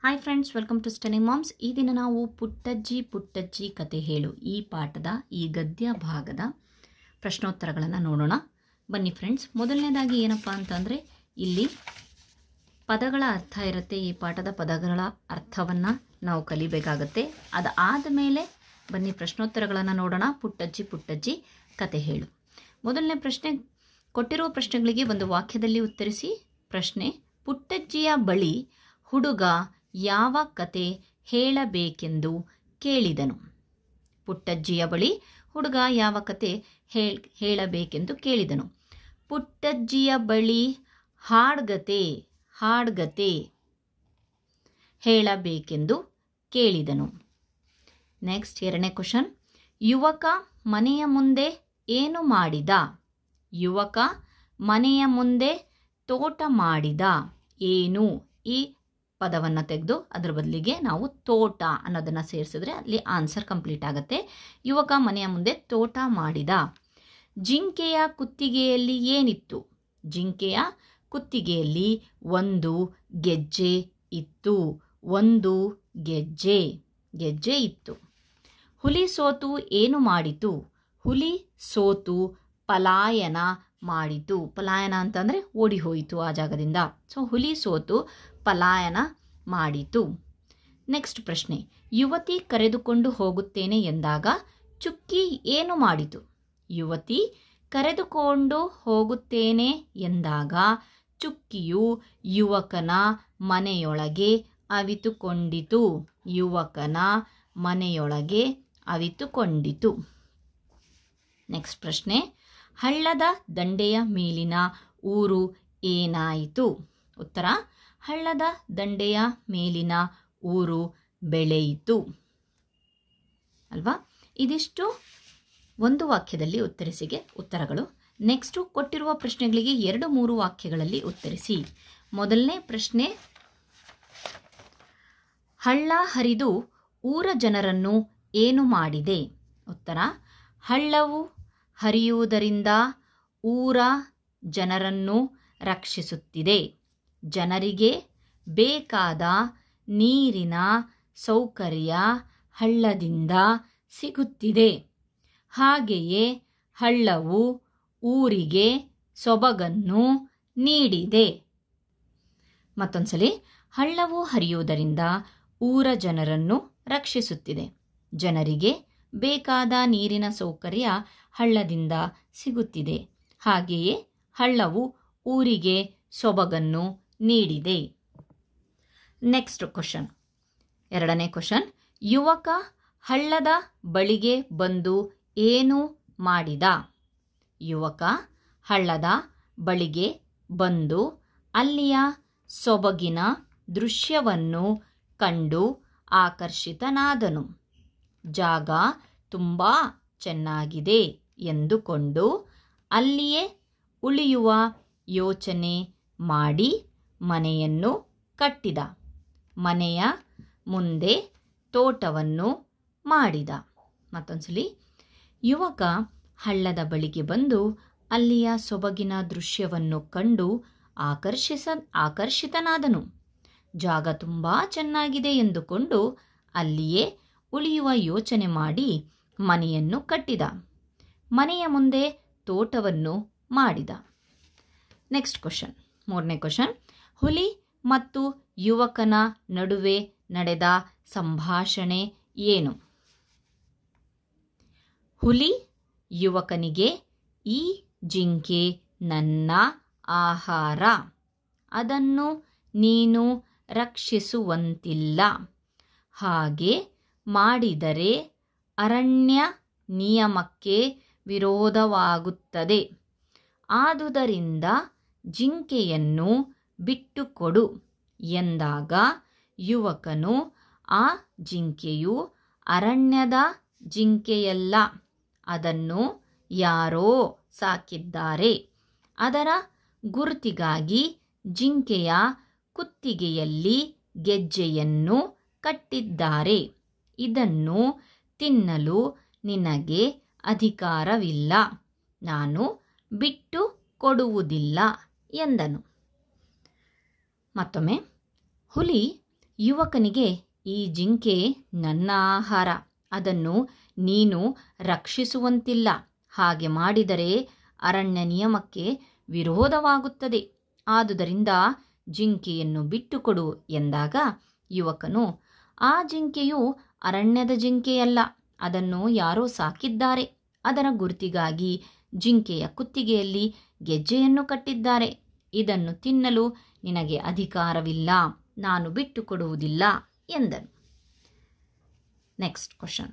hi friends welcome to stunning moms ಈ ದಿನ ನಾವು ಪುಟ್ಟಜ್ಜಿ ಪುಟ್ಟಜ್ಜಿ ಕತೆ ಹೇಳು ಈ ಪಾಠದ ಈ ಗದ್ಯ ಭಾಗದ ಪ್ರಶ್ನೋತ್ತರಗಳನ್ನು ನೋಡೋಣ ಬನ್ನಿ ಫ್ರೆಂಡ್ಸ್ ಮೊದಲನೇದಾಗಿ ಏನಪ್ಪ ಅಂತಂದರೆ ಇಲ್ಲಿ ಪದಗಳ ಅರ್ಥ ಇರುತ್ತೆ ಈ ಪಾಠದ ಪದಗಳ ಅರ್ಥವನ್ನು ನಾವು ಕಲಿಬೇಕಾಗತ್ತೆ ಅದಾದ ಮೇಲೆ ಬನ್ನಿ ಪ್ರಶ್ನೋತ್ತರಗಳನ್ನು ನೋಡೋಣ ಪುಟ್ಟಜ್ಜಿ ಪುಟ್ಟಜ್ಜಿ ಕತೆ ಹೇಳು ಮೊದಲನೇ ಪ್ರಶ್ನೆ ಕೊಟ್ಟಿರುವ ಪ್ರಶ್ನೆಗಳಿಗೆ ಒಂದು ವಾಕ್ಯದಲ್ಲಿ ಉತ್ತರಿಸಿ ಪ್ರಶ್ನೆ ಪುಟ್ಟಜ್ಜಿಯ ಬಳಿ ಹುಡುಗ ಯಾವ ಕತೆ ಹೇಳಬೇಕೆಂದು ಕೇಳಿದನು ಪುಟ್ಟಜ್ಜಿಯ ಬಳಿ ಹುಡುಗ ಯಾವ ಕತೆ ಹೇಳ್ ಹೇಳಬೇಕೆಂದು ಕೇಳಿದನು ಪುಟ್ಟಜ್ಜಿಯ ಬಳಿ ಹಾಡ್ಗತೆ ಹಾಡ್ಗತೆ ಹೇಳಬೇಕೆಂದು ಕೇಳಿದನು ನೆಕ್ಸ್ಟ್ ಎರಡನೇ ಕ್ವಶನ್ ಯುವಕ ಮನೆಯ ಮುಂದೆ ಏನು ಮಾಡಿದ ಯುವಕ ಮನೆಯ ಮುಂದೆ ತೋಟ ಮಾಡಿದ ಏನು ಈ ಪದವನ್ನು ತೆಗೆದು ಅದರ ಬದಲಿಗೆ ನಾವು ತೋಟ ಅನ್ನೋದನ್ನು ಸೇರಿಸಿದ್ರೆ ಅಲ್ಲಿ ಆನ್ಸರ್ ಕಂಪ್ಲೀಟ್ ಆಗುತ್ತೆ ಯುವಕ ಮನೆಯ ಮುಂದೆ ತೋಟ ಮಾಡಿದ ಜಿಂಕೆಯ ಕುತ್ತಿಗೆಯಲ್ಲಿ ಏನಿತ್ತು ಜಿಂಕೆಯ ಕುತ್ತಿಗೆಯಲ್ಲಿ ಒಂದು ಗೆಜ್ಜೆ ಇತ್ತು ಒಂದು ಗೆಜ್ಜೆ ಗೆಜ್ಜೆ ಇತ್ತು ಹುಲಿ ಸೋತು ಏನು ಮಾಡಿತು ಹುಲಿ ಸೋತು ಪಲಾಯನ ಮಾಡಿತು ಪಲಾಯನ ಅಂತಂದರೆ ಓಡಿ ಹೋಯಿತು ಆ ಜಾಗದಿಂದ ಸೊ ಹುಲಿ ಸೋತು ಪಲಾಯನ ಮಾಡಿತು ನೆಕ್ಸ್ಟ್ ಪ್ರಶ್ನೆ ಯುವತಿ ಕರೆದುಕೊಂಡು ಹೋಗುತ್ತೇನೆ ಎಂದಾಗ ಚುಕ್ಕಿ ಏನು ಮಾಡಿತು ಯುವತಿ ಕರೆದುಕೊಂಡು ಹೋಗುತ್ತೇನೆ ಎಂದಾಗ ಚುಕ್ಕಿಯು ಯುವಕನ ಮನೆಯೊಳಗೆ ಅವಿತುಕೊಂಡಿತು ಯುವಕನ ಮನೆಯೊಳಗೆ ಅವಿತುಕೊಂಡಿತು ನೆಕ್ಸ್ಟ್ ಪ್ರಶ್ನೆ ಹಳ್ಳದ ದಂಡೆಯ ಮೇಲಿನ ಊರು ಏನಾಯಿತು ಉತ್ತರ ಹಳ್ಳದ ದಂಡೆಯ ಮೇಲಿನ ಊರು ಬೆಳೆಯಿತು ಅಲ್ವಾ ಇದಿಷ್ಟು ಒಂದು ವಾಕ್ಯದಲ್ಲಿ ಉತ್ತರಿಸಿಗೆ ಉತ್ತರಗಳು ನೆಕ್ಸ್ಟು ಕೊಟ್ಟಿರುವ ಪ್ರಶ್ನೆಗಳಿಗೆ ಎರಡು ಮೂರು ವಾಕ್ಯಗಳಲ್ಲಿ ಉತ್ತರಿಸಿ ಮೊದಲನೇ ಪ್ರಶ್ನೆ ಹಳ್ಳ ಹರಿದು ಊರ ಜನರನ್ನು ಏನು ಮಾಡಿದೆ ಉತ್ತರ ಹಳ್ಳವು ಹರಿಯುವುದರಿಂದ ಊರ ಜನರನ್ನು ರಕ್ಷಿಸುತ್ತಿದೆ ಜನರಿಗೆ ಬೇಕಾದ ನೀರಿನ ಸೌಕರ್ಯ ಹಳ್ಳದಿಂದ ಸಿಗುತ್ತಿದೆ ಹಾಗೆಯೇ ಹಳ್ಳವು ಊರಿಗೆ ಸೊಬಗನ್ನು ನೀಡಿದೆ ಮತ್ತೊಂದ್ಸಲಿ ಹಳ್ಳವು ಹರಿಯುವುದರಿಂದ ಊರ ಜನರನ್ನು ರಕ್ಷಿಸುತ್ತಿದೆ ಜನರಿಗೆ ಬೇಕಾದ ನೀರಿನ ಸೌಕರ್ಯ ಹಳ್ಳದಿಂದ ಸಿಗುತ್ತಿದೆ ಹಾಗೆಯೇ ಹಳ್ಳವು ಊರಿಗೆ ಸೊಬಗನ್ನು ನೀಡಿದೆ ನೆಕ್ಸ್ಟ್ ಕ್ವಶನ್ ಎರಡನೇ ಕ್ವಶನ್ ಯುವಕ ಹಳ್ಳದ ಬಳಿಗೆ ಬಂದು ಏನು ಮಾಡಿದ ಯುವಕ ಹಳ್ಳದ ಬಳಿಗೆ ಬಂದು ಅಲ್ಲಿಯ ಸೊಬಗಿನ ದೃಶ್ಯವನ್ನು ಕಂಡು ಆಕರ್ಷಿತನಾದನು ಜಾಗ ತುಂಬ ಚೆನ್ನಾಗಿದೆ ಎಂದುಕೊಂಡು ಅಲ್ಲಿಯೇ ಉಳಿಯುವ ಯೋಚನೆ ಮಾಡಿ ಮನೆಯನ್ನು ಕಟ್ಟಿದ ಮನೆಯ ಮುಂದೆ ತೋಟವನ್ನು ಮಾಡಿದ ಮತ್ತೊಂದ್ಸಲಿ ಯುವಕ ಹಳ್ಳದ ಬಳಿಗೆ ಬಂದು ಅಲ್ಲಿಯ ಸೊಬಗಿನ ದೃಶ್ಯವನ್ನು ಕಂಡು ಆಕರ್ಷಿಸ ಆಕರ್ಷಿತನಾದನು ಜಾಗ ತುಂಬ ಚೆನ್ನಾಗಿದೆ ಎಂದುಕೊಂಡು ಅಲ್ಲಿಯೇ ಉಳಿಯುವ ಯೋಚನೆ ಮಾಡಿ ಮನೆಯನ್ನು ಕಟ್ಟಿದ ಮನೆಯ ಮುಂದೆ ತೋಟವನ್ನು ಮಾಡಿದ ನೆಕ್ಸ್ಟ್ ಕ್ವಶನ್ ಮೂರನೇ ಕ್ವಶನ್ ಹುಲಿ ಮತ್ತು ಯುವಕನ ನಡುವೆ ನಡೆದ ಸಂಭಾಷಣೆ ಏನು ಹುಲಿ ಯುವಕನಿಗೆ ಈ ಜಿಂಕೆ ನನ್ನ ಆಹಾರ ಅದನ್ನು ನೀನು ರಕ್ಷಿಸುವಂತಿಲ್ಲ ಹಾಗೆ ಮಾಡಿದರೆ ಅರಣ್ಯ ನಿಯಮಕ್ಕೆ ವಿರೋಧವಾಗುತ್ತದೆ ಆದುದರಿಂದ ಜಿಂಕೆಯನ್ನು ಬಿಟ್ಟುಕೊಡು ಎಂದಾಗ ಯುವಕನು ಆ ಜಿಂಕೆಯು ಅರಣ್ಯದ ಜಿಂಕೆಯಲ್ಲ ಅದನ್ನು ಯಾರೋ ಸಾಕಿದ್ದಾರೆ ಅದರ ಗುರುತಿಗಾಗಿ ಜಿಂಕೆಯ ಕುತ್ತಿಗೆಯಲ್ಲಿ ಗೆಜ್ಜೆಯನ್ನು ಕಟ್ಟಿದ್ದಾರೆ ಇದನ್ನು ತಿನ್ನಲು ನಿನಗೆ ಅಧಿಕಾರವಿಲ್ಲ ನಾನು ಬಿಟ್ಟು ಕೊಡುವುದಿಲ್ಲ ಎಂದನು ಮತ್ತೊಮ್ಮೆ ಹುಲಿ ಯುವಕನಿಗೆ ಈ ಜಿಂಕೆ ನನ್ನ ಆಹಾರ ಅದನ್ನು ನೀನು ರಕ್ಷಿಸುವಂತಿಲ್ಲ ಹಾಗೆ ಮಾಡಿದರೆ ಅರಣ್ಯ ನಿಯಮಕ್ಕೆ ವಿರೋಧವಾಗುತ್ತದೆ ಆದುದರಿಂದ ಜಿಂಕೆಯನ್ನು ಬಿಟ್ಟುಕೊಡು ಎಂದಾಗ ಯುವಕನು ಆ ಜಿಂಕೆಯು ಅರಣ್ಯದ ಜಿಂಕೆಯಲ್ಲ ಅದನ್ನು ಯಾರೋ ಸಾಕಿದ್ದಾರೆ ಅದರ ಗುರುತಿಗಾಗಿ ಜಿಂಕೆಯ ಕುತ್ತಿಗೆಯಲ್ಲಿ ಗೆಜ್ಜೆಯನ್ನು ಕಟ್ಟಿದ್ದಾರೆ ಇದನ್ನು ತಿನ್ನಲು ನಿನಗೆ ಅಧಿಕಾರವಿಲ್ಲ ನಾನು ಬಿಟ್ಟುಕೊಡುವುದಿಲ್ಲ ಎಂದನು ನೆಕ್ಸ್ಟ್ ಕ್ವಶನ್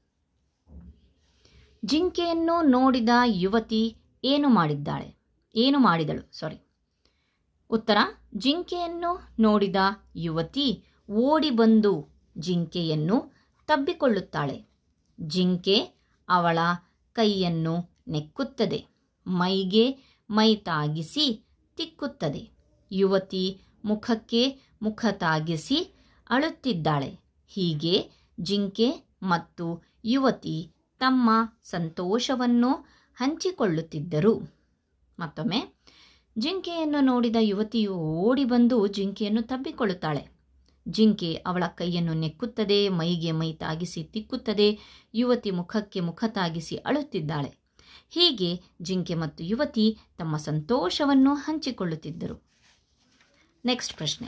ಜಿಂಕೆಯನ್ನು ನೋಡಿದ ಯುವತಿ ಏನು ಮಾಡಿದ್ದಾಳೆ ಏನು ಮಾಡಿದಳು ಸಾರಿ ಉತ್ತರ ಜಿಂಕೆಯನ್ನು ನೋಡಿದ ಯುವತಿ ಓಡಿ ಬಂದು ಜಿಂಕೆಯನ್ನು ತಬ್ಬಿಕೊಳ್ಳುತ್ತಾಳೆ ಜಿಂಕೆ ಅವಳ ಕೈಯನ್ನು ನೆಕ್ಕುತ್ತದೆ ಮೈಗೆ ಮೈ ತಾಗಿಸಿ ತಿಕ್ಕುತ್ತದೆ ಯುವತಿ ಮುಖಕ್ಕೆ ಮುಖ ತಾಗಿಸಿ ಅಳುತ್ತಿದ್ದಾಳೆ ಹೀಗೆ ಜಿಂಕೆ ಮತ್ತು ಯುವತಿ ತಮ್ಮ ಸಂತೋಷವನ್ನು ಹಂಚಿಕೊಳ್ಳುತ್ತಿದ್ದರು ಮತ್ತೊಮ್ಮೆ ಜಿಂಕೆಯನ್ನು ನೋಡಿದ ಯುವತಿಯು ಓಡಿ ಬಂದು ಜಿಂಕೆಯನ್ನು ತಬ್ಬಿಕೊಳ್ಳುತ್ತಾಳೆ ಜಿಂಕೆ ಅವಳ ಕೈಯನ್ನು ನೆಕ್ಕುತ್ತದೆ ಮೈಗೆ ಮೈ ತಾಗಿಸಿ ತಿಕ್ಕುತ್ತದೆ ಯುವತಿ ಮುಖಕ್ಕೆ ಮುಖ ತಾಗಿಸಿ ಅಳುತ್ತಿದ್ದಾಳೆ ಹೀಗೆ ಜಿಂಕೆ ಮತ್ತು ಯುವತಿ ತಮ್ಮ ಸಂತೋಷವನ್ನು ಹಂಚಿಕೊಳ್ಳುತ್ತಿದ್ದರು ನೆಕ್ಸ್ಟ್ ಪ್ರಶ್ನೆ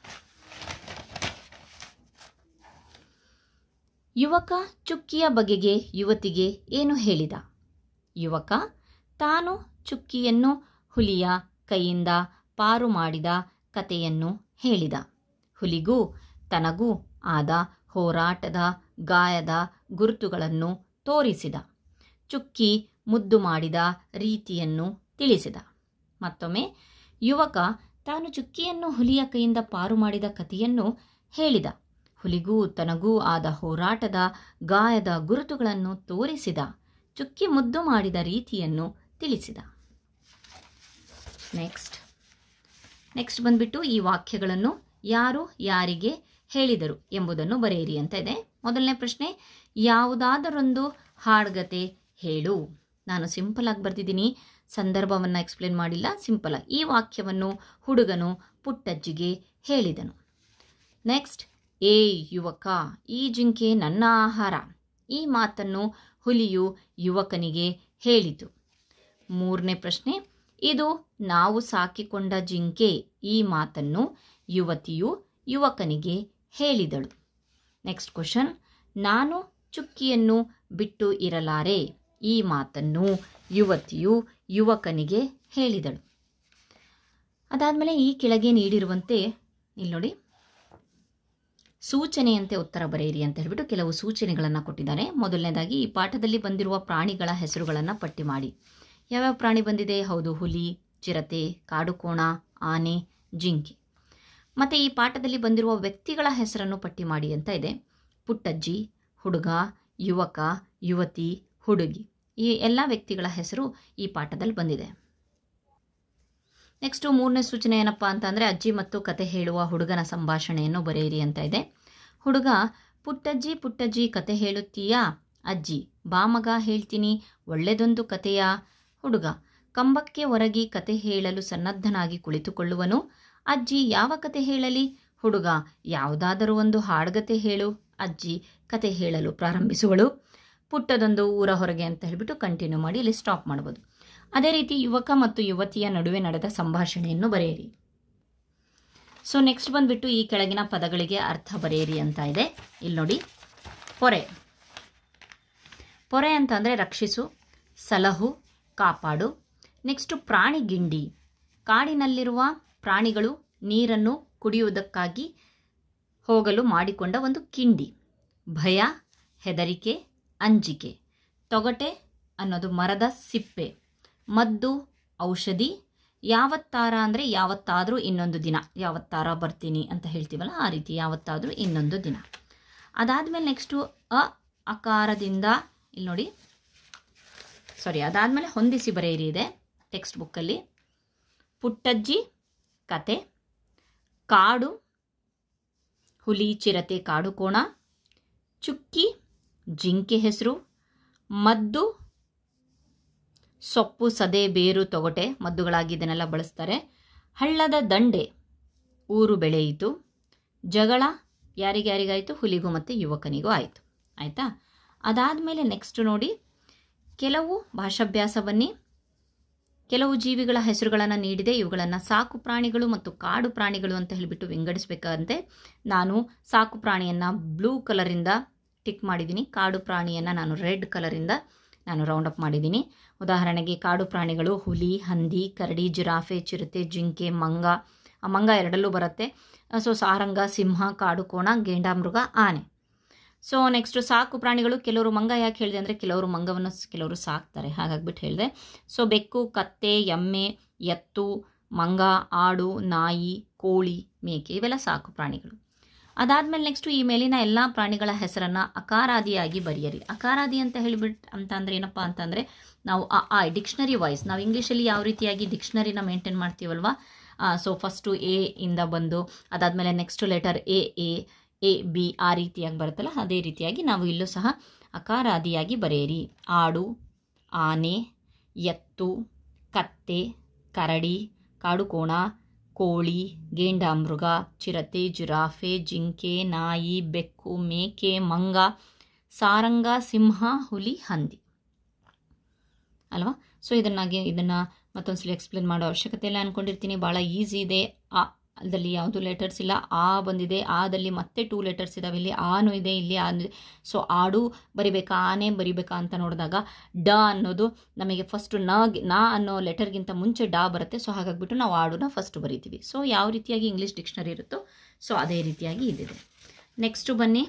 ಯುವಕ ಚುಕ್ಕಿಯ ಬಗೆಗೆ ಯುವತಿಗೆ ಏನು ಹೇಳಿದ ಯುವಕ ತಾನು ಚುಕ್ಕಿಯನ್ನು ಹುಲಿಯ ಕೈಯಿಂದ ಪಾರು ಮಾಡಿದ ಕತೆಯನ್ನು ಹೇಳಿದ ಹುಲಿಗೂ ತನಗೂ ಆದ ಹೋರಾಟದ ಗಾಯದ ಗುರುತುಗಳನ್ನು ತೋರಿಸಿದ ಚುಕ್ಕಿ ಮುದ್ದು ಮಾಡಿದ ರೀತಿಯನ್ನು ತಿಳಿಸಿದ ಮತ್ತೊಮ್ಮೆ ಯುವಕ ತಾನು ಚುಕ್ಕಿಯನ್ನು ಹುಲಿಯ ಕೈಯಿಂದ ಪಾರು ಮಾಡಿದ ಕಥೆಯನ್ನು ಹೇಳಿದ ಹುಲಿಗೂ ತನಗೂ ಆದ ಹೋರಾಟದ ಗಾಯದ ಗುರುತುಗಳನ್ನು ತೋರಿಸಿದ ಚುಕ್ಕಿ ಮುದ್ದು ಮಾಡಿದ ರೀತಿಯನ್ನು ತಿಳಿಸಿದ ನೆಕ್ಸ್ಟ್ ನೆಕ್ಸ್ಟ್ ಬಂದ್ಬಿಟ್ಟು ಈ ವಾಕ್ಯಗಳನ್ನು ಯಾರು ಯಾರಿಗೆ ಹೇಳಿದರು ಎಂಬುದನ್ನು ಬರೆಯಿರಿ ಅಂತ ಇದೆ ಮೊದಲನೇ ಪ್ರಶ್ನೆ ಯಾವುದಾದರೊಂದು ಹಾಡ್ಗತೆ ಹೇಳು ನಾನು ಸಿಂಪಲ್ ಆಗಿ ಬರ್ತಿದ್ದೀನಿ ಸಂದರ್ಭವನ್ನು ಎಕ್ಸ್ಪ್ಲೇನ್ ಮಾಡಿಲ್ಲ ಸಿಂಪಲ್ ಆಗಿ ಈ ವಾಕ್ಯವನ್ನು ಹುಡುಗನು ಪುಟ್ಟಜ್ಜಿಗೆ ಹೇಳಿದನು ನೆಕ್ಸ್ಟ್ ಏ ಯುವಕ ಈ ಜಿಂಕೆ ನನ್ನ ಆಹಾರ ಈ ಮಾತನ್ನು ಹುಲಿಯು ಯುವಕನಿಗೆ ಹೇಳಿತು ಮೂರನೇ ಪ್ರಶ್ನೆ ಇದು ನಾವು ಸಾಕಿಕೊಂಡ ಜಿಂಕೆ ಈ ಮಾತನ್ನು ಯುವತಿಯು ಯುವಕನಿಗೆ ಹೇಳಿದಳು ನೆಕ್ಸ್ಟ್ ಕ್ವಶನ್ ನಾನು ಚುಕ್ಕಿಯನ್ನು ಬಿಟ್ಟು ಇರಲಾರೆ ಈ ಮಾತನ್ನು ಯುವತಿಯು ಯುವಕನಿಗೆ ಹೇಳಿದಳು ಅದಾದಮೇಲೆ ಈ ಕೆಳಗೆ ನೀಡಿರುವಂತೆ ಇಲ್ಲಿ ನೋಡಿ ಸೂಚನೆಯಂತೆ ಉತ್ತರ ಬರೆಯಿರಿ ಅಂತ ಹೇಳ್ಬಿಟ್ಟು ಕೆಲವು ಸೂಚನೆಗಳನ್ನು ಕೊಟ್ಟಿದ್ದಾರೆ ಮೊದಲನೇದಾಗಿ ಈ ಪಾಠದಲ್ಲಿ ಬಂದಿರುವ ಪ್ರಾಣಿಗಳ ಹೆಸರುಗಳನ್ನು ಪಟ್ಟಿ ಮಾಡಿ ಯಾವ್ಯಾವ ಪ್ರಾಣಿ ಬಂದಿದೆ ಹೌದು ಹುಲಿ ಚಿರತೆ ಕಾಡುಕೋಣ ಆನೆ ಜಿಂಕೆ ಮತ್ತು ಈ ಪಾಠದಲ್ಲಿ ಬಂದಿರುವ ವ್ಯಕ್ತಿಗಳ ಹೆಸರನ್ನು ಪಟ್ಟಿ ಮಾಡಿ ಅಂತ ಇದೆ ಪುಟ್ಟಜ್ಜಿ ಹುಡುಗ ಯುವಕ ಯುವತಿ ಹುಡುಗಿ ಈ ಎಲ್ಲ ವ್ಯಕ್ತಿಗಳ ಹೆಸರು ಈ ಪಾಠದಲ್ಲಿ ಬಂದಿದೆ ನೆಕ್ಸ್ಟು ಮೂರನೇ ಸೂಚನೆ ಏನಪ್ಪ ಅಂತಂದರೆ ಅಜ್ಜಿ ಮತ್ತು ಕತೆ ಹೇಳುವ ಹುಡುಗನ ಸಂಭಾಷಣೆಯನ್ನು ಬರೆಯಿರಿ ಅಂತ ಇದೆ ಹುಡುಗ ಪುಟ್ಟಜ್ಜಿ ಪುಟ್ಟಜ್ಜಿ ಕತೆ ಹೇಳುತ್ತೀಯಾ ಅಜ್ಜಿ ಬಾಮಗ ಹೇಳ್ತೀನಿ ಒಳ್ಳೆದೊಂದು ಕತೆಯ ಹುಡುಗ ಕಂಬಕ್ಕೆ ಒರಗಿ ಕತೆ ಹೇಳಲು ಸನ್ನದ್ಧನಾಗಿ ಕುಳಿತುಕೊಳ್ಳುವನು ಅಜ್ಜಿ ಯಾವ ಕತೆ ಹೇಳಲಿ ಹುಡುಗ ಯಾವುದಾದರೂ ಒಂದು ಹಾಡ್ಗತೆ ಹೇಳು ಅಜ್ಜಿ ಕತೆ ಹೇಳಲು ಪ್ರಾರಂಭಿಸುವಳು ಪುಟ್ಟದೊಂದು ಊರ ಹೊರಗೆ ಅಂತ ಹೇಳಿಬಿಟ್ಟು ಕಂಟಿನ್ಯೂ ಮಾಡಿ ಇಲ್ಲಿ ಸ್ಟಾಪ್ ಮಾಡ್ಬೋದು ಅದೇ ರೀತಿ ಯುವಕ ಮತ್ತು ಯುವತಿಯ ನಡುವೆ ನಡೆದ ಸಂಭಾಷಣೆಯನ್ನು ಬರೆಯಿರಿ ಸೊ ನೆಕ್ಸ್ಟ್ ಬಂದ್ಬಿಟ್ಟು ಈ ಕೆಳಗಿನ ಪದಗಳಿಗೆ ಅರ್ಥ ಬರೆಯಿರಿ ಅಂತ ಇದೆ ಇಲ್ಲಿ ನೋಡಿ ಪೊರೆ ಪೊರೆ ಅಂತ ಅಂದರೆ ರಕ್ಷಿಸು ಸಲಹು ಕಾಪಾಡು ನೆಕ್ಸ್ಟು ಪ್ರಾಣಿ ಗಿಂಡಿ ಕಾಡಿನಲ್ಲಿರುವ ಪ್ರಾಣಿಗಳು ನೀರನ್ನು ಕುಡಿಯುವುದಕ್ಕಾಗಿ ಹೋಗಲು ಮಾಡಿಕೊಂಡ ಒಂದು ಕಿಂಡಿ ಭಯ ಹೆದರಿಕೆ ಅಂಜಿಕೆ ತೊಗಟೆ ಅನ್ನೋದು ಮರದ ಸಿಪ್ಪೆ ಮದ್ದು ಔಷಧಿ ಯಾವತ್ತಾರ ಅಂದರೆ ಯಾವತ್ತಾದರೂ ಇನ್ನೊಂದು ದಿನ ಯಾವತ್ತಾರ ಬರ್ತೀನಿ ಅಂತ ಹೇಳ್ತೀವಲ್ಲ ಆ ರೀತಿ ಯಾವತ್ತಾದರೂ ಇನ್ನೊಂದು ದಿನ ಅದಾದಮೇಲೆ ನೆಕ್ಸ್ಟು ಅ ಅಕಾರದಿಂದ ಇಲ್ಲಿ ನೋಡಿ ಸಾರಿ ಅದಾದಮೇಲೆ ಹೊಂದಿಸಿ ಬರೆಯಿರಿ ಇದೆ ಟೆಕ್ಸ್ಟ್ ಬುಕ್ಕಲ್ಲಿ ಪುಟ್ಟಜ್ಜಿ ಕತೆ ಕಾಡು ಹುಲಿ ಚಿರತೆ ಕಾಡು ಕೋಣ ಚುಕ್ಕಿ ಜಿಂಕೆ ಹೆಸರು ಮದ್ದು ಸೊಪ್ಪು ಸದೆ ಬೇರು ತೊಗಟೆ ಮದ್ದುಗಳಾಗಿ ಇದನ್ನೆಲ್ಲ ಬಳಸ್ತಾರೆ ಹಳ್ಳದ ದಂಡೆ ಊರು ಬೆಳೆಯಿತು ಜಗಳ ಯಾರಿಗ್ಯಾರಿಗಾಯಿತು ಹುಲಿಗೂ ಮತ್ತು ಯುವಕನಿಗೂ ಆಯಿತು ಆಯಿತಾ ಅದಾದಮೇಲೆ ನೆಕ್ಸ್ಟ್ ನೋಡಿ ಕೆಲವು ಭಾಷಾಭ್ಯಾಸ ಬನ್ನಿ ಕೆಲವು ಜೀವಿಗಳ ಹೆಸರುಗಳನ್ನು ನೀಡಿದೆ ಇವುಗಳನ್ನು ಸಾಕು ಪ್ರಾಣಿಗಳು ಮತ್ತು ಕಾಡು ಪ್ರಾಣಿಗಳು ಅಂತ ಹೇಳಿಬಿಟ್ಟು ವಿಂಗಡಿಸಬೇಕಂತೆ ನಾನು ಸಾಕು ಪ್ರಾಣಿಯನ್ನು ಬ್ಲೂ ಕಲರಿಂದ ಟಿಕ್ ಮಾಡಿದ್ದೀನಿ ಕಾಡು ಪ್ರಾಣಿಯನ್ನು ನಾನು ರೆಡ್ ಕಲರಿಂದ ನಾನು ರೌಂಡ್ ಅಪ್ ಮಾಡಿದ್ದೀನಿ ಉದಾಹರಣೆಗೆ ಕಾಡು ಪ್ರಾಣಿಗಳು ಹುಲಿ ಹಂದಿ ಕರಡಿ ಜಿರಾಫೆ ಚಿರತೆ ಜಿಂಕೆ ಮಂಗ ಆ ಮಂಗ ಎರಡಲ್ಲೂ ಬರುತ್ತೆ ಸೊ ಸಾರಂಗ ಸಿಂಹ ಕಾಡು ಕೋಣ ಗೇಂಡಾಮೃಗ ಆನೆ ಸೊ ನೆಕ್ಸ್ಟ್ ಸಾಕು ಪ್ರಾಣಿಗಳು ಕೆಲವರು ಮಂಗ ಯಾಕೆ ಹೇಳಿದೆ ಅಂದರೆ ಕೆಲವರು ಮಂಗವನ್ನು ಸ್- ಕೆಲವರು ಸಾಕ್ತಾರೆ ಹಾಗಾಗ್ಬಿಟ್ಟು ಹೇಳಿದೆ ಸೊ ಬೆಕ್ಕು ಕತ್ತೆ ಎಮ್ಮೆ ಎತ್ತು ಮಂಗ ಆಡು ನಾಯಿ ಕೋಳಿ ಮೇಕೆ ಇವೆಲ್ಲ ಸಾಕು ಪ್ರಾಣಿಗಳು ಅದಾದಮೇಲೆ ನೆಕ್ಸ್ಟು ಈ ಮೇಲಿನ ಎಲ್ಲ ಪ್ರಾಣಿಗಳ ಹೆಸರನ್ನು ಅಕಾರಾದಿಯಾಗಿ ಬರೆಯಿರಿ ಅಕಾರಾದಿ ಅಂತ ಹೇಳಿಬಿಟ್ಟು ಅಂತ ಅಂದರೆ ಏನಪ್ಪ ಅಂತಂದರೆ ನಾವು ಆ ಆ ಡಿಕ್ಷನರಿ ವೈಸ್ ನಾವು ಇಂಗ್ಲೀಷಲ್ಲಿ ಯಾವ ರೀತಿಯಾಗಿ ಡಿಕ್ಷನರಿನ ಮೇಂಟೈನ್ ಮಾಡ್ತೀವಲ್ವಾ ಸೊ ಫಸ್ಟು ಎ ಇಂದ ಬಂದು ಅದಾದಮೇಲೆ next letter A A A B ಆ ರೀತಿಯಾಗಿ ಬರುತ್ತಲ್ಲ ಅದೇ ರೀತಿಯಾಗಿ ನಾವು ಇಲ್ಲೂ ಸಹ ಅಕಾರಾದಿಯಾಗಿ ಬರೆಯಿರಿ ಆಡು ಆನೆ ಎತ್ತು ಕತ್ತೆ ಕರಡಿ ಕಾಡುಕೋಣ ಕೋಳಿ ಗೇಂಡಾಮೃಗ ಚಿರತೆ ಜಿರಾಫೆ ಜಿಂಕೆ ನಾಯಿ ಬೆಕ್ಕು ಮೇಕೆ ಮಂಗ ಸಾರಂಗ ಸಿಂಹ ಹುಲಿ ಹಂದಿ ಅಲ್ವಾ ಸೊ ಇದನ್ನಾಗೆ ಇದನ್ನು ಮತ್ತೊಂದ್ಸಲಿ ಎಕ್ಸ್ಪ್ಲೇನ್ ಮಾಡೋ ಅವಶ್ಯಕತೆ ಇಲ್ಲ ಅಂದ್ಕೊಂಡಿರ್ತೀನಿ ಭಾಳ ಈಸಿ ಇದೆ ಆ ಅದಲ್ಲಿ ಯಾವುದು ಲೆಟರ್ಸ್ ಇಲ್ಲ ಆ ಬಂದಿದೆ ಆದಲ್ಲಿ ಮತ್ತೆ ಟೂ ಲೆಟರ್ಸ್ ಇದಾವೆ ಇಲ್ಲಿ ಆನು ಇದೆ ಇಲ್ಲಿ ಆ ಸೊ ಆಡು ಬರಿಬೇಕಾ ಆನೆ ಬರಿಬೇಕಾ ಅಂತ ನೋಡಿದಾಗ ಡ ಅನ್ನೋದು ನಮಗೆ ಫಸ್ಟ್ ನ ನಾ ಅನ್ನೋ ಲೆಟರ್ಗಿಂತ ಮುಂಚೆ ಡಾ ಬರುತ್ತೆ ಸೊ ಹಾಗಾಗ್ಬಿಟ್ಟು ನಾವು ಆಡುನ ಫಸ್ಟ್ ಬರಿತೀವಿ ಸೊ ಯಾವ ರೀತಿಯಾಗಿ ಇಂಗ್ಲೀಷ್ ಡಿಕ್ಷನರಿ ಇರುತ್ತೋ ಸೊ ಅದೇ ರೀತಿಯಾಗಿ ಇದಿದೆ ನೆಕ್ಸ್ಟು ಬನ್ನಿ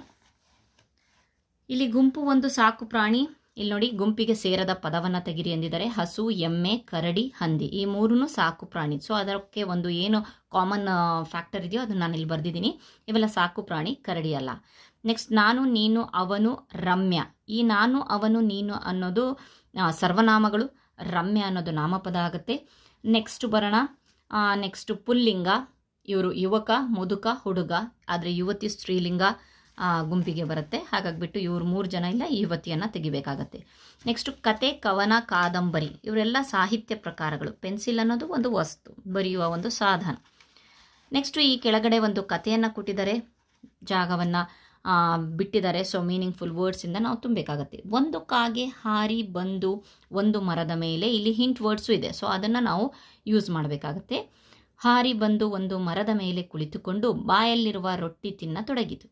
ಇಲ್ಲಿ ಗುಂಪು ಒಂದು ಸಾಕು ಪ್ರಾಣಿ ಇಲ್ಲಿ ನೋಡಿ ಗುಂಪಿಗೆ ಸೇರದ ಪದವನ್ನು ತೆಗಿರಿ ಎಂದಿದ್ದಾರೆ ಹಸು ಎಮ್ಮೆ ಕರಡಿ ಹಂದಿ ಈ ಮೂರೂ ಸಾಕು ಪ್ರಾಣಿ ಸೊ ಅದಕ್ಕೆ ಒಂದು ಏನು ಕಾಮನ್ ಫ್ಯಾಕ್ಟರ್ ಇದೆಯೋ ಅದನ್ನು ನಾನು ಇಲ್ಲಿ ಬರೆದಿದ್ದೀನಿ ಇವೆಲ್ಲ ಸಾಕು ಪ್ರಾಣಿ ಕರಡಿ ಅಲ್ಲ ನೆಕ್ಸ್ಟ್ ನಾನು ನೀನು ಅವನು ರಮ್ಯ ಈ ನಾನು ಅವನು ನೀನು ಅನ್ನೋದು ಆ, ಸರ್ವನಾಮಗಳು ರಮ್ಯ ಅನ್ನೋದು ನಾಮಪದ ಆಗುತ್ತೆ ನೆಕ್ಸ್ಟ್ ಬರೋಣ ನೆಕ್ಸ್ಟ್ ಪುಲ್ಲಿಂಗ ಇವರು ಯುವಕ ಮುದುಕ ಹುಡುಗ ಆದರೆ ಯುವತಿ ಸ್ತ್ರೀಲಿಂಗ ಆ, ಗುಂಪಿಗೆ ಬರುತ್ತೆ ಹಾಗಾಗ್ಬಿಟ್ಟು ಇವ್ರು ಮೂರು ಜನ ಇಲ್ಲ ಈ ಯುವತಿಯನ್ನು ತೆಗಿಬೇಕಾಗತ್ತೆ ನೆಕ್ಸ್ಟ್ ಕತೆ ಕವನ ಕಾದಂಬರಿ ಇವರೆಲ್ಲ ಸಾಹಿತ್ಯ ಪ್ರಕಾರಗಳು ಪೆನ್ಸಿಲ್ ಅನ್ನೋದು ಒಂದು ವಸ್ತು ಬರೆಯುವ ಒಂದು ಸಾಧನ ನೆಕ್ಸ್ಟು ಈ ಕೆಳಗಡೆ ಒಂದು ಕಥೆಯನ್ನು ಕೊಟ್ಟಿದ್ದಾರೆ ಜಾಗವನ್ನು ಬಿಟ್ಟಿದ್ದಾರೆ ಸೊ ಮೀನಿಂಗ್ಫುಲ್ ವರ್ಡ್ಸಿಂದ ನಾವು ತುಂಬಬೇಕಾಗತ್ತೆ ಒಂದು ಕಾಗೆ ಹಾರಿ ಬಂದು ಒಂದು ಮರದ ಮೇಲೆ ಇಲ್ಲಿ ಹಿಂಟ್ ವರ್ಡ್ಸು ಇದೆ ಸೊ ಅದನ್ನು ನಾವು ಯೂಸ್ ಮಾಡಬೇಕಾಗತ್ತೆ ಹಾರಿ ಬಂದು ಒಂದು ಮರದ ಮೇಲೆ ಕುಳಿತುಕೊಂಡು ಬಾಯಲ್ಲಿರುವ ರೊಟ್ಟಿ ತಿನ್ನತೊಡಗಿತು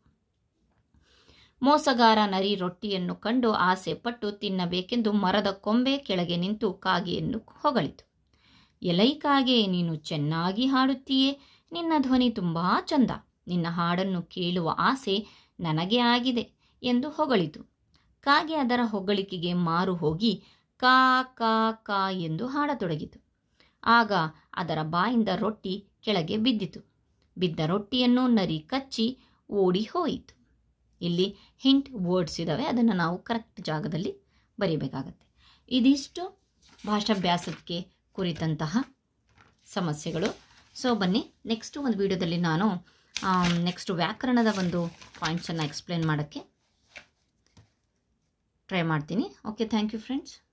ಮೋಸಗಾರ ನರಿ ರೊಟ್ಟಿಯನ್ನು ಕಂಡು ಆಸೆ ಪಟ್ಟು ತಿನ್ನಬೇಕೆಂದು ಮರದ ಕೊಂಬೆ ಕೆಳಗೆ ನಿಂತು ಕಾಗೆಯನ್ನು ಹೊಗಳಿತು ಎಲೈ ಕಾಗೆ ನೀನು ಚೆನ್ನಾಗಿ ಹಾಡುತ್ತೀಯೇ ನಿನ್ನ ಧ್ವನಿ ತುಂಬಾ ಚಂದ ನಿನ್ನ ಹಾಡನ್ನು ಕೇಳುವ ಆಸೆ ನನಗೆ ಆಗಿದೆ ಎಂದು ಹೊಗಳಿತು ಕಾಗೆ ಅದರ ಹೊಗಳಿಕೆಗೆ ಮಾರು ಹೋಗಿ ಕಾ ಕಾ ಕಾ ಎಂದು ಹಾಡತೊಡಗಿತು ಆಗ ಅದರ ಬಾಯಿಂದ ರೊಟ್ಟಿ ಕೆಳಗೆ ಬಿದ್ದಿತು ಬಿದ್ದ ರೊಟ್ಟಿಯನ್ನು ನರಿ ಕಚ್ಚಿ ಓಡಿ ಹೋಯಿತು ಇಲ್ಲಿ ಹಿಂಟ್ ವರ್ಡ್ಸ್ ಇದ್ದಾವೆ ಅದನ್ನು ನಾವು ಕರೆಕ್ಟ್ ಜಾಗದಲ್ಲಿ ಬರೀಬೇಕಾಗತ್ತೆ ಇದಿಷ್ಟು ಭಾಷಾಭ್ಯಾಸಕ್ಕೆ ಕುರಿತಂತಹ ಸಮಸ್ಯೆಗಳು ಸೊ ಬನ್ನಿ ನೆಕ್ಸ್ಟ್ ಒಂದು ವಿಡಿಯೋದಲ್ಲಿ ನಾನು ನೆಕ್ಸ್ಟ್ ವ್ಯಾಕರಣದ ಒಂದು ಪಾಯಿಂಟ್ಸನ್ನು ಎಕ್ಸ್ಪ್ಲೇನ್ ಮಾಡೋಕ್ಕೆ ಟ್ರೈ ಮಾಡ್ತೀನಿ ಓಕೆ ಥ್ಯಾಂಕ್ ಯು ಫ್ರೆಂಡ್ಸ್